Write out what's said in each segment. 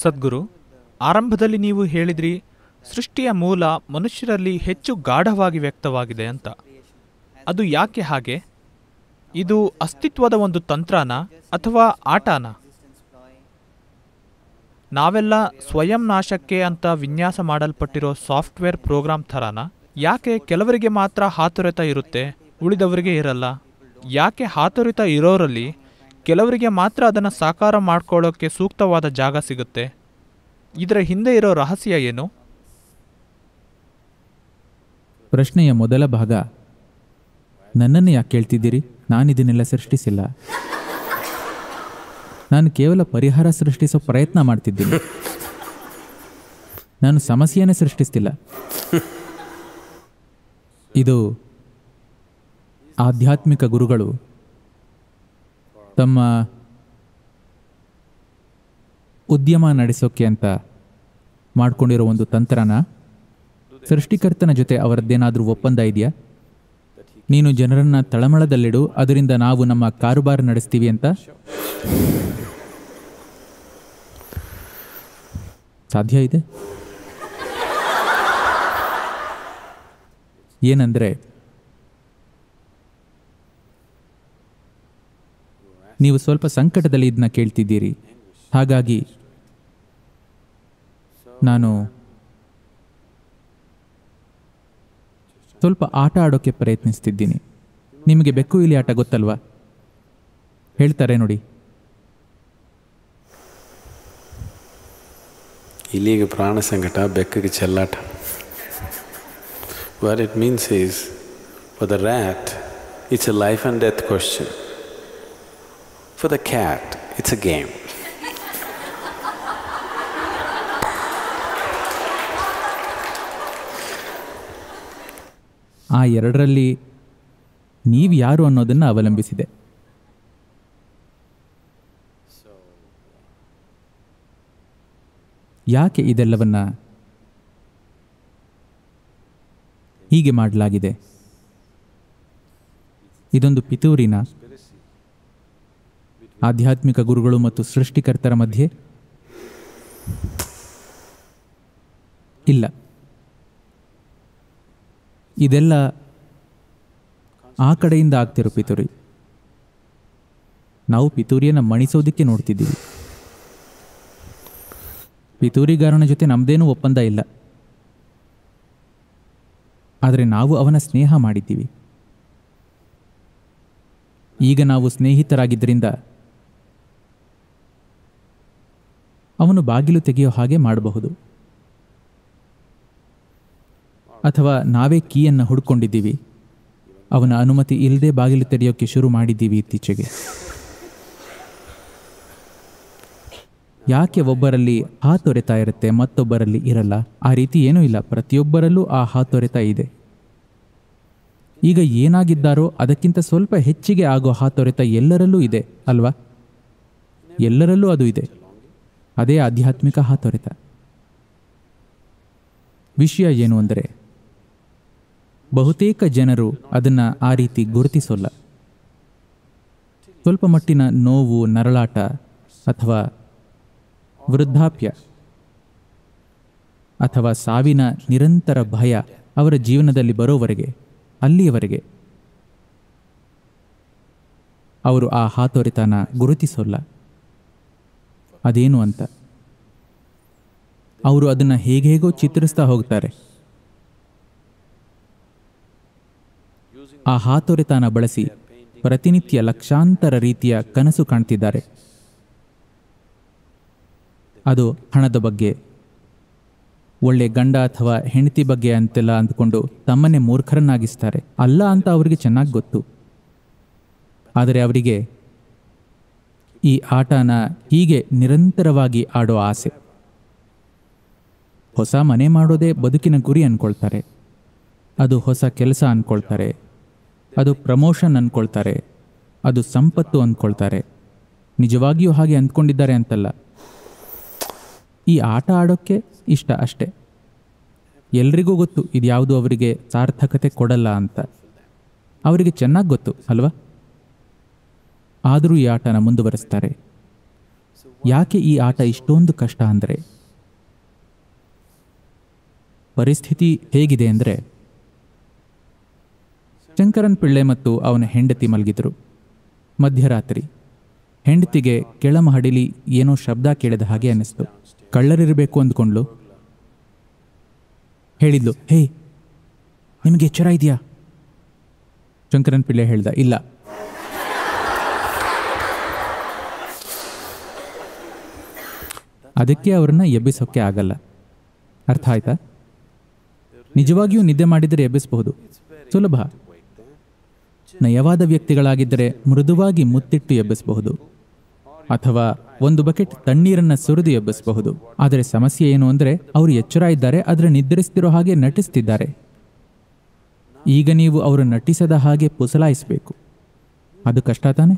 ಸದ್ಗುರು ಆರಂಭದಲ್ಲಿ ನೀವು ಹೇಳಿದ್ರಿ ಸೃಷ್ಟಿಯ ಮೂಲ ಮನುಷ್ಯರಲ್ಲಿ ಹೆಚ್ಚು ಗಾಢವಾಗಿ ವ್ಯಕ್ತವಾಗಿದೆ ಅಂತ ಅದು ಯಾಕೆ ಹಾಗೆ ಇದು ಅಸ್ತಿತ್ವದ ಒಂದು ತಂತ್ರನ ಅಥವಾ ಆಟನ ನಾವೆಲ್ಲ ಸ್ವಯಂ ನಾಶಕ್ಕೆ ಅಂತ ವಿನ್ಯಾಸ ಮಾಡಲ್ಪಟ್ಟಿರೋ ಸಾಫ್ಟ್ವೇರ್ ಪ್ರೋಗ್ರಾಮ್ ಥರನ ಯಾಕೆ ಕೆಲವರಿಗೆ ಮಾತ್ರ ಹಾತೊರೆತ ಇರುತ್ತೆ ಉಳಿದವರಿಗೆ ಇರಲ್ಲ ಯಾಕೆ ಹಾತೊರೆತ ಇರೋರಲ್ಲಿ ಕೆಲವರಿಗೆ ಮಾತ್ರ ಅದನ್ನು ಸಾಕಾರ ಮಾಡ್ಕೊಳ್ಳೋಕ್ಕೆ ಸೂಕ್ತವಾದ ಜಾಗ ಸಿಗುತ್ತೆ ಇದರ ಹಿಂದೆ ಇರೋ ರಹಸ್ಯ ಏನು ಪ್ರಶ್ನೆಯ ಮೊದಲ ಭಾಗ ನನ್ನನ್ನು ಯಾಕೆ ಕೇಳ್ತಿದ್ದೀರಿ ನಾನಿದನ್ನೆಲ್ಲ ಸೃಷ್ಟಿಸಿಲ್ಲ ನಾನು ಕೇವಲ ಪರಿಹಾರ ಸೃಷ್ಟಿಸೋ ಪ್ರಯತ್ನ ಮಾಡ್ತಿದ್ದೀನಿ ನಾನು ಸಮಸ್ಯೆಯನ್ನೇ ಸೃಷ್ಟಿಸ್ತಿಲ್ಲ ಇದು ಆಧ್ಯಾತ್ಮಿಕ ಗುರುಗಳು ತಮ್ಮ ಉದ್ಯಮ ನಡೆಸೋಕೆ ಅಂತ ಮಾಡ್ಕೊಂಡಿರೋ ಒಂದು ತಂತ್ರನ ಸೃಷ್ಟಿಕರ್ತನ ಜೊತೆ ಅವರದ್ದೇನಾದರೂ ಒಪ್ಪಂದ ಇದೆಯಾ ನೀನು ಜನರನ್ನ ತಳಮಳದಲ್ಲಿಡು ಅದರಿಂದ ನಾವು ನಮ್ಮ ಕಾರುಬಾರು ನಡೆಸ್ತೀವಿ ಅಂತ ಸಾಧ್ಯ ಇದೆ ಏನಂದ್ರೆ ನೀವು ಸ್ವಲ್ಪ ಸಂಕಟದಲ್ಲಿ ಇದನ್ನ ಕೇಳ್ತಿದ್ದೀರಿ ಹಾಗಾಗಿ ನಾನು ಸ್ವಲ್ಪ ಆಟ ಆಡೋಕ್ಕೆ ಪ್ರಯತ್ನಿಸ್ತಿದ್ದೀನಿ ನಿಮಗೆ ಬೆಕ್ಕು ಇಲಿ ಆಟ ಗೊತ್ತಲ್ವಾ ಹೇಳ್ತಾರೆ ನೋಡಿ ಇಲ್ಲಿಗೆ ಪ್ರಾಣ ಸಂಕಟ ಬೆಕ್ಕಿಗೆ ಚೆಲ್ಲಾಟ what it means is for the rat it's a life and death question for the cat it's a game ಆ ಎರಡರಲ್ಲಿ ನೀವು ಯಾರು ಅನ್ನೋದನ್ನು ಅವಲಂಬಿಸಿದೆ ಯಾಕೆ ಇದೆಲ್ಲವನ್ನ ಹೀಗೆ ಮಾಡಲಾಗಿದೆ ಇದೊಂದು ಪಿತೂರಿನ ಆಧ್ಯಾತ್ಮಿಕ ಗುರುಗಳು ಮತ್ತು ಸೃಷ್ಟಿಕರ್ತರ ಮಧ್ಯೆ ಇಲ್ಲ ಇದೆಲ್ಲ ಆ ಕಡೆಯಿಂದ ಆಗ್ತಿರೋ ಪಿತೂರಿ ನಾವು ಪಿತೂರಿಯನ್ನು ಮಣಿಸೋದಕ್ಕೆ ನೋಡ್ತಿದ್ದೀವಿ ಪಿತೂರಿಗಾರನ ಜೊತೆ ನಮ್ಮದೇನೂ ಒಪ್ಪಂದ ಇಲ್ಲ ಆದರೆ ನಾವು ಅವನ ಸ್ನೇಹ ಮಾಡಿದ್ದೀವಿ ಈಗ ನಾವು ಸ್ನೇಹಿತರಾಗಿದ್ದರಿಂದ ಅವನು ಬಾಗಿಲು ತೆಗೆಯೋ ಹಾಗೆ ಮಾಡಬಹುದು ಅಥವಾ ನಾವೇ ಕೀಯನ್ನು ಹುಡ್ಕೊಂಡಿದ್ದೀವಿ ಅವನ ಅನುಮತಿ ಇಲ್ಲದೆ ಬಾಗಿಲು ತೆರೆಯೋಕ್ಕೆ ಶುರು ಮಾಡಿದ್ದೀವಿ ಇತ್ತೀಚೆಗೆ ಯಾಕೆ ಒಬ್ಬರಲ್ಲಿ ಹಾತೊರೆತ ಇರುತ್ತೆ ಮತ್ತೊಬ್ಬರಲ್ಲಿ ಇರಲ್ಲ ಆ ರೀತಿ ಏನೂ ಇಲ್ಲ ಪ್ರತಿಯೊಬ್ಬರಲ್ಲೂ ಆ ಹಾತೊರೆತ ಇದೆ ಈಗ ಏನಾಗಿದ್ದಾರೋ ಅದಕ್ಕಿಂತ ಸ್ವಲ್ಪ ಹೆಚ್ಚಿಗೆ ಆಗೋ ಹಾತೊರೆತ ಎಲ್ಲರಲ್ಲೂ ಇದೆ ಅಲ್ವಾ ಎಲ್ಲರಲ್ಲೂ ಅದು ಇದೆ ಅದೇ ಆಧ್ಯಾತ್ಮಿಕ ಹಾತೊರೆತ ವಿಷಯ ಏನು ಅಂದರೆ ಬಹುತೇಕ ಜನರು ಅದನ್ನು ಆ ರೀತಿ ಗುರುತಿಸೋಲ್ಲ ಸ್ವಲ್ಪ ಮಟ್ಟಿನ ನೋವು ನರಳಾಟ ಅಥವಾ ವೃದ್ಧಾಪ್ಯ ಅಥವಾ ಸಾವಿನ ನಿರಂತರ ಭಯ ಅವರ ಜೀವನದಲ್ಲಿ ಬರೋವರೆಗೆ ಅಲ್ಲಿಯವರೆಗೆ ಅವರು ಆ ಹಾತೊರೆತನ ಗುರುತಿಸೋಲ್ಲ ಅದೇನು ಅಂತ ಅವರು ಅದನ್ನು ಹೇಗೆ ಹೇಗೋ ಚಿತ್ರಿಸ್ತಾ ಹೋಗ್ತಾರೆ ಆ ಹಾತೊರೆತನ ಬಳಸಿ ಪ್ರತಿನಿತ್ಯ ಲಕ್ಷಾಂತರ ರೀತಿಯ ಕನಸು ಕಾಣ್ತಿದ್ದಾರೆ ಅದು ಹಣದ ಬಗ್ಗೆ ಒಳ್ಳೆ ಗಂಡ ಅಥವಾ ಹೆಂಡತಿ ಬಗ್ಗೆ ಅಂತೆಲ್ಲ ಅಂದ್ಕೊಂಡು ತಮ್ಮನ್ನೇ ಮೂರ್ಖರನ್ನಾಗಿಸ್ತಾರೆ ಅಲ್ಲ ಅಂತ ಅವರಿಗೆ ಚೆನ್ನಾಗಿ ಗೊತ್ತು ಆದರೆ ಅವರಿಗೆ ಈ ಆಟನ ಹೀಗೆ ನಿರಂತರವಾಗಿ ಆಡೋ ಆಸೆ ಹೊಸ ಮನೆ ಮಾಡೋದೇ ಬದುಕಿನ ಗುರಿ ಅನ್ಕೊಳ್ತಾರೆ ಅದು ಹೊಸ ಕೆಲಸ ಅನ್ಕೊಳ್ತಾರೆ ಅದು ಪ್ರಮೋಷನ್ ಅನ್ಕೊಳ್ತಾರೆ ಅದು ಸಂಪತ್ತು ಅಂದ್ಕೊಳ್ತಾರೆ ನಿಜವಾಗಿಯೂ ಹಾಗೆ ಅಂದ್ಕೊಂಡಿದ್ದಾರೆ ಅಂತಲ್ಲ ಈ ಆಟ ಆಡೋಕ್ಕೆ ಇಷ್ಟ ಅಷ್ಟೆ ಎಲ್ರಿಗೂ ಗೊತ್ತು ಇದ್ಯಾವುದು ಅವರಿಗೆ ಸಾರ್ಥಕತೆ ಕೊಡಲ್ಲ ಅಂತ ಅವರಿಗೆ ಚೆನ್ನಾಗಿ ಗೊತ್ತು ಅಲ್ವಾ ಆದರೂ ಈ ಆಟನ ಮುಂದುವರಿಸ್ತಾರೆ ಯಾಕೆ ಈ ಆಟ ಇಷ್ಟೊಂದು ಕಷ್ಟ ಅಂದರೆ ಪರಿಸ್ಥಿತಿ ಹೇಗಿದೆ ಅಂದರೆ ಶಂಕರನ್ ಪಿಳ್ಳೆ ಮತ್ತು ಅವನ ಹೆಂಡತಿ ಮಲಗಿದ್ರು ಮಧ್ಯರಾತ್ರಿ ಹೆಂಡತಿಗೆ ಕೆಳಮಹಡಿಲಿ ಏನೋ ಶಬ್ದ ಕೇಳಿದ ಹಾಗೆ ಅನ್ನಿಸ್ತು ಕಳ್ಳರಿರಬೇಕು ಅಂದ್ಕೊಂಡ್ಲು ಹೇಳಿದ್ಲು ಹೇ ನಿಮಗೆ ಎಚ್ಚರ ಇದೆಯಾ ಶಂಕರನ್ ಪಿಳ್ಳೆ ಹೇಳ್ದ ಇಲ್ಲ ಅದಕ್ಕೆ ಅವರನ್ನ ಎಬ್ಬಿಸೋಕ್ಕೆ ಆಗಲ್ಲ ಅರ್ಥ ಆಯ್ತಾ ನಿಜವಾಗಿಯೂ ನಿದ್ದೆ ಮಾಡಿದರೆ ಎಬ್ಬಿಸಬಹುದು ಸುಲಭ ನಯವಾದ ವ್ಯಕ್ತಿಗಳಾಗಿದ್ದರೆ ಮೃದುವಾಗಿ ಮುತ್ತಿಟ್ಟು ಎಬ್ಬಿಸಬಹುದು ಅಥವಾ ಒಂದು ಬಕೆಟ್ ತಣ್ಣೀರನ್ನ ಸುರಿದು ಎಬ್ಬಿಸಬಹುದು ಆದರೆ ಸಮಸ್ಯೆ ಏನು ಅಂದರೆ ಅವರು ಎಚ್ಚರ ಇದ್ದಾರೆ ಆದರೆ ನಿದ್ರಿಸ್ತಿರೋ ಹಾಗೆ ನಟಿಸ್ತಿದ್ದಾರೆ ಈಗ ನೀವು ಅವರು ನಟಿಸದ ಹಾಗೆ ಪುಸಲಾಯಿಸಬೇಕು ಅದು ಕಷ್ಟ ತಾನೆ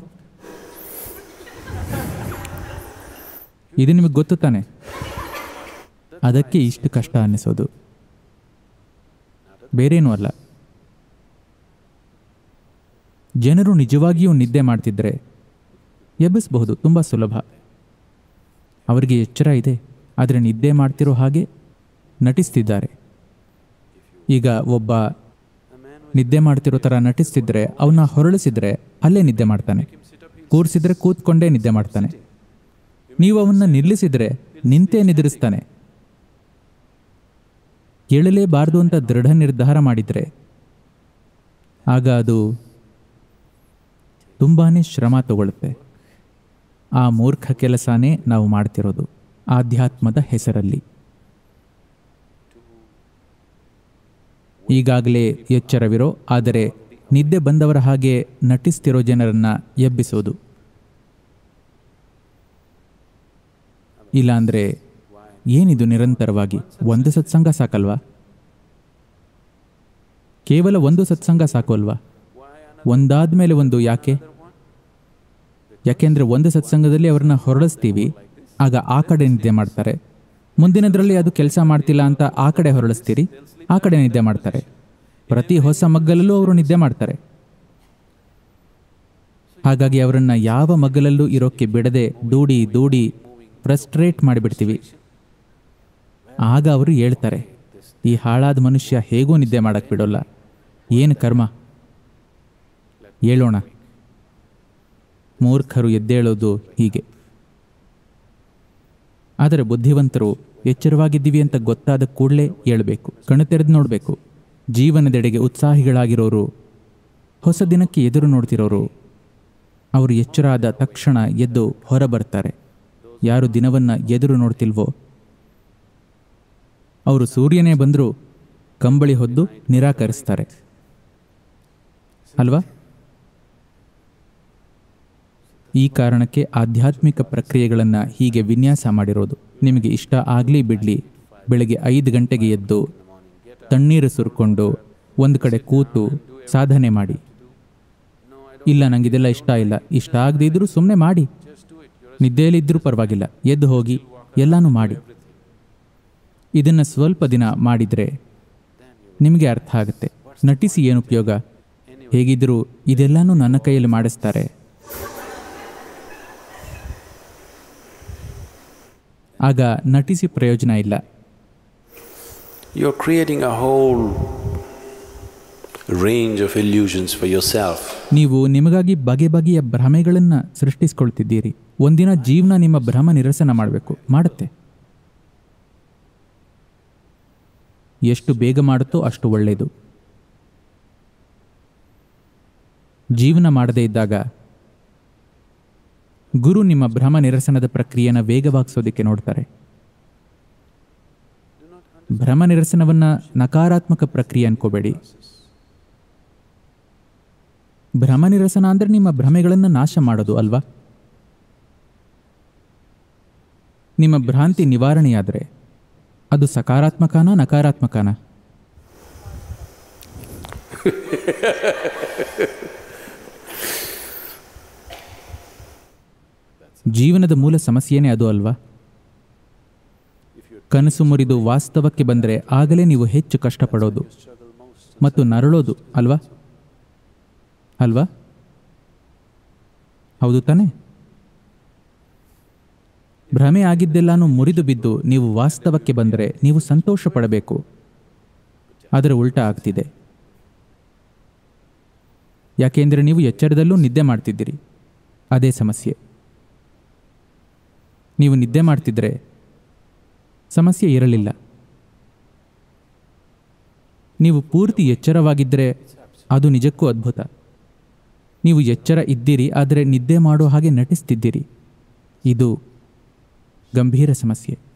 ಇದು ನಿಮಗೆ ಗೊತ್ತು ತಾನೆ ಅದಕ್ಕೆ ಇಷ್ಟು ಕಷ್ಟ ಅನ್ನಿಸೋದು ಬೇರೇನೂ ಅಲ್ಲ ಜನರು ನಿಜವಾಗಿಯೂ ನಿದ್ದೆ ಮಾಡ್ತಿದ್ರೆ ಎಬ್ಬಿಸಬಹುದು ತುಂಬ ಸುಲಭ ಅವರಿಗೆ ಎಚ್ಚರ ಇದೆ ಆದರೆ ನಿದ್ದೆ ಮಾಡ್ತಿರೋ ಹಾಗೆ ನಟಿಸ್ತಿದ್ದಾರೆ ಈಗ ಒಬ್ಬ ನಿದ್ದೆ ಮಾಡ್ತಿರೋ ಥರ ನಟಿಸ್ತಿದ್ರೆ ಅವನ್ನ ಹೊರಳಿಸಿದ್ರೆ ಅಲ್ಲೇ ನಿದ್ದೆ ಮಾಡ್ತಾನೆ ಕೂರಿಸಿದ್ರೆ ಕೂತ್ಕೊಂಡೇ ನಿದ್ದೆ ಮಾಡ್ತಾನೆ ನೀವು ಅವನ್ನ ನಿಲ್ಲಿಸಿದ್ರೆ ನಿಂತೇ ನಿದ್ರಿಸ್ತಾನೆ ಕೇಳಲೇಬಾರದು ಅಂತ ದೃಢ ನಿರ್ಧಾರ ಮಾಡಿದರೆ ಆಗ ಅದು ತುಂಬಾನೇ ಶ್ರಮ ತಗೊಳುತ್ತೆ ಆ ಮೂರ್ಖ ಕೆಲಸನೇ ನಾವು ಮಾಡ್ತಿರೋದು ಆಧ್ಯಾತ್ಮದ ಹೆಸರಲ್ಲಿ ಈಗಾಗಲೇ ಎಚ್ಚರವಿರೋ ಆದರೆ ನಿದ್ದೆ ಬಂದವರ ಹಾಗೆ ನಟಿಸ್ತಿರೋ ಜನರನ್ನ ಎಬ್ಬಿಸೋದು ಇಲ್ಲಾಂದ್ರೆ ಏನಿದು ನಿರಂತರವಾಗಿ ಒಂದು ಸತ್ಸಂಗ ಸಾಕಲ್ವಾ ಕೇವಲ ಒಂದು ಸತ್ಸಂಗ ಸಾಕು ಅಲ್ವಾ ಒಂದಾದ್ಮೇಲೆ ಒಂದು ಯಾಕೆ ಯಾಕೆಂದ್ರೆ ಒಂದು ಸತ್ಸಂಗದಲ್ಲಿ ಅವ್ರನ್ನ ಹೊರಳಿಸ್ತೀವಿ ಆಗ ಆ ಕಡೆ ನಿದ್ದೆ ಮಾಡ್ತಾರೆ ಮುಂದಿನದ್ರಲ್ಲಿ ಅದು ಕೆಲಸ ಮಾಡ್ತಿಲ್ಲ ಅಂತ ಆ ಕಡೆ ಹೊರಳಿಸ್ತೀರಿ ಆ ಕಡೆ ನಿದ್ದೆ ಮಾಡ್ತಾರೆ ಪ್ರತಿ ಹೊಸ ಮಗ್ಗಲಲ್ಲೂ ಅವರು ನಿದ್ದೆ ಮಾಡ್ತಾರೆ ಹಾಗಾಗಿ ಅವರನ್ನ ಯಾವ ಮಗ್ಗಲಲ್ಲೂ ಇರೋಕ್ಕೆ ಬಿಡದೆ ದೂಡಿ ದೂಡಿ ಫ್ರಸ್ಟ್ರೇಟ್ ಮಾಡಿಬಿಡ್ತೀವಿ ಆಗ ಅವರು ಹೇಳ್ತಾರೆ ಈ ಹಾಳಾದ ಮನುಷ್ಯ ಹೇಗೂ ನಿದ್ದೆ ಮಾಡಕ್ ಬಿಡೋಲ್ಲ ಏನು ಕರ್ಮ ಹೇಳೋಣ ಮೂರ್ಖರು ಎದ್ದೇಳೋದು ಹೀಗೆ ಆದರೆ ಬುದ್ಧಿವಂತರು ಎಚ್ಚರವಾಗಿದ್ದೀವಿ ಅಂತ ಗೊತ್ತಾದ ಕೂಡಲೇ ಹೇಳಬೇಕು ಕಣ್ಣು ತೆರೆದು ನೋಡಬೇಕು ಜೀವನದೆಡೆಗೆ ಉತ್ಸಾಹಿಗಳಾಗಿರೋರು ಹೊಸ ದಿನಕ್ಕೆ ಎದುರು ನೋಡ್ತಿರೋರು ಅವರು ಎಚ್ಚರಾದ ತಕ್ಷಣ ಎದ್ದು ಹೊರಬರ್ತಾರೆ ಯಾರು ದಿನವನ್ನ ಎದುರು ನೋಡ್ತಿಲ್ವೋ ಅವರು ಸೂರ್ಯನೇ ಬಂದರೂ ಕಂಬಳಿ ಹೊದ್ದು ನಿರಾಕರಿಸ್ತಾರೆ ಅಲ್ವಾ ಈ ಕಾರಣಕ್ಕೆ ಆಧ್ಯಾತ್ಮಿಕ ಪ್ರಕ್ರಿಯೆಗಳನ್ನು ಹೀಗೆ ವಿನ್ಯಾಸ ಮಾಡಿರೋದು ನಿಮಗೆ ಇಷ್ಟ ಆಗಲಿ ಬಿಡಲಿ ಬೆಳಗ್ಗೆ ಐದು ಗಂಟೆಗೆ ಎದ್ದು ತಣ್ಣೀರು ಸುರ್ಕೊಂಡು ಒಂದು ಕಡೆ ಕೂತು ಸಾಧನೆ ಮಾಡಿ ಇಲ್ಲ ನಂಗೆ ಇದೆಲ್ಲ ಇಷ್ಟ ಇಲ್ಲ ಇಷ್ಟ ಆಗದೇ ಇದ್ರೂ ಸುಮ್ಮನೆ ಮಾಡಿ ನಿದ್ದೆಯಲ್ಲಿದ್ದರೂ ಪರವಾಗಿಲ್ಲ ಎದ್ದು ಹೋಗಿ ಎಲ್ಲನೂ ಮಾಡಿ ಇದನ್ನು ಸ್ವಲ್ಪ ದಿನ ಮಾಡಿದರೆ ನಿಮಗೆ ಅರ್ಥ ಆಗುತ್ತೆ ನಟಿಸಿ ಏನು ಉಪಯೋಗ ಹೇಗಿದ್ದರೂ ಇದೆಲ್ಲನೂ ನನ್ನ ಕೈಯಲ್ಲಿ ಮಾಡಿಸ್ತಾರೆ ಆಗ ನಟಿಸಿ ಪ್ರಯೋಜನ ಇಲ್ಲ You're creating a whole range of illusions for yourself. ನೀವು ನಿಮಗಾಗಿ ಬಗೆ ಬಗೆಯ ಭ್ರಮೆಗಳನ್ನು ಸೃಷ್ಟಿಸ್ಕೊಳ್ತಿದ್ದೀರಿ ಒಂದಿನ ಜೀವನ ನಿಮ್ಮ ಭ್ರಮ ನಿರಸನ ಮಾಡಬೇಕು ಮಾಡುತ್ತೆ ಎಷ್ಟು ಬೇಗ ಮಾಡುತ್ತೋ ಅಷ್ಟು ಒಳ್ಳೆಯದು ಜೀವನ ಮಾಡದೇ ಇದ್ದಾಗ ಗುರು ನಿಮ್ಮ ಭ್ರಮ ನಿರಸನದ ಪ್ರಕ್ರಿಯೆನ ವೇಗವಾಗಿಸೋದಕ್ಕೆ ನೋಡ್ತಾರೆ ಭ್ರಮ ನಿರಸನವನ್ನ ನಕಾರಾತ್ಮಕ ಪ್ರಕ್ರಿಯೆ ಅನ್ಕೋಬೇಡಿ ಭ್ರಮ ನಿರಸನ ಅಂದ್ರೆ ನಿಮ್ಮ ಭ್ರಮೆಗಳನ್ನು ನಾಶ ಮಾಡೋದು ಅಲ್ವಾ ನಿಮ್ಮ ಭ್ರಾಂತಿ ನಿವಾರಣೆಯಾದರೆ ಅದು ಸಕಾರಾತ್ಮಕನಾ ನಕಾರಾತ್ಮಕನಾ ಜೀವನದ ಮೂಲ ಸಮಸ್ಯೆನೇ ಅದು ಅಲ್ವಾ ಕನಸು ಮುರಿದು ವಾಸ್ತವಕ್ಕೆ ಬಂದರೆ ಆಗಲೇ ನೀವು ಹೆಚ್ಚು ಕಷ್ಟಪಡೋದು ಮತ್ತು ನರಳೋದು ಅಲ್ವಾ ಅಲ್ವಾ ಹೌದು ತಾನೇ ಭ್ರಮೆ ಆಗಿದ್ದೆಲ್ಲಾನು ಮುರಿದು ಬಿದ್ದು ನೀವು ವಾಸ್ತವಕ್ಕೆ ಬಂದರೆ ನೀವು ಸಂತೋಷ ಪಡಬೇಕು ಅದರ ಉಲ್ಟಾ ಆಗ್ತಿದೆ ಯಾಕೆಂದರೆ ನೀವು ಎಚ್ಚರದಲ್ಲೂ ನಿದ್ದೆ ಮಾಡ್ತಿದ್ದೀರಿ ಅದೇ ಸಮಸ್ಯೆ ನೀವು ನಿದ್ದೆ ಮಾಡ್ತಿದ್ರೆ ಸಮಸ್ಯೆ ಇರಲಿಲ್ಲ ನೀವು ಪೂರ್ತಿ ಎಚ್ಚರವಾಗಿದ್ದರೆ ಅದು ನಿಜಕ್ಕೂ ಅದ್ಭುತ ನೀವು ಎಚ್ಚರ ಇದ್ದೀರಿ ಆದರೆ ನಿದ್ದೆ ಮಾಡೋ ಹಾಗೆ ನಟಿಸ್ತಿದ್ದೀರಿ ಇದು ಗಂಭೀರ ಸಮಸ್ಯೆ